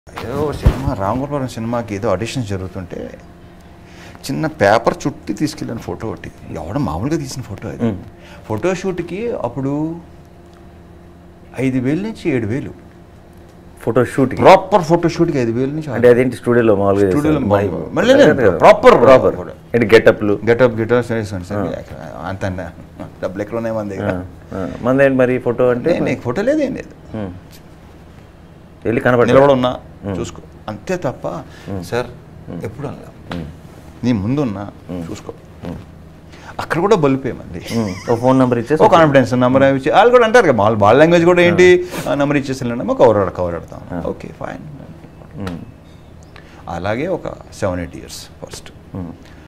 ఏదో సినిమా రామగోపాలం సినిమాకి ఏదో ఆడిషన్స్ జరుగుతుంటే చిన్న పేపర్ చుట్టి తీసుకెళ్ళాను ఫోటో ఒకటి ఎవడ మామూలుగా తీసిన ఫోటో అది ఫోటో షూట్కి అప్పుడు ఐదు వేలు నుంచి ఏడు వేలు ఫోటో షూట్ ప్రాపర్ ఫోటో షూట్కి ఐదు వేలు నుంచి అంటే అదేంటి స్టూడియోలో మామూలుగా స్టూడియోలో చేస్తారు? మామూలుగా. మళ్ళీ అదే లేదు, కదా. proper proper photo. ఏంటి గెటప్లు గెటప్ గిటార్ సర్వీస్ అంత డబ్బులు ఎక్కడ ఉన్నాయి మన దగ్గర మందేంటి మరి ఫోటో అంటే నేను నీకు ఫోటో లేదు ఏం లేదు ఉమ్. వెళ్ళి కనపడ నిలబడి ఉన్నా చూసుకో అంతే తప్ప సార్ ఎప్పుడు అనలా నీ ముందున్నా చూసుకో అక్కడ కూడా బలిపోయాయి మళ్ళీ ఒక ఫోన్ నెంబర్ ఇచ్చేసి ఓ కాన్ఫిడెన్స్ నెంబర్ ఇచ్చి వాళ్ళు కూడా అంటారు కదా వాళ్ళ వాళ్ళ లాంగ్వేజ్ కూడా ఏంటి నెంబర్ ఇచ్చేసి వెళ్ళండి కవర్ కవర్ ఆడతాం ఓకే ఫైన్ ఉమ్. అలాగే ఒక సెవెన్ ఎయిట్ ఇయర్స్ ఫస్ట్ ఉమ్.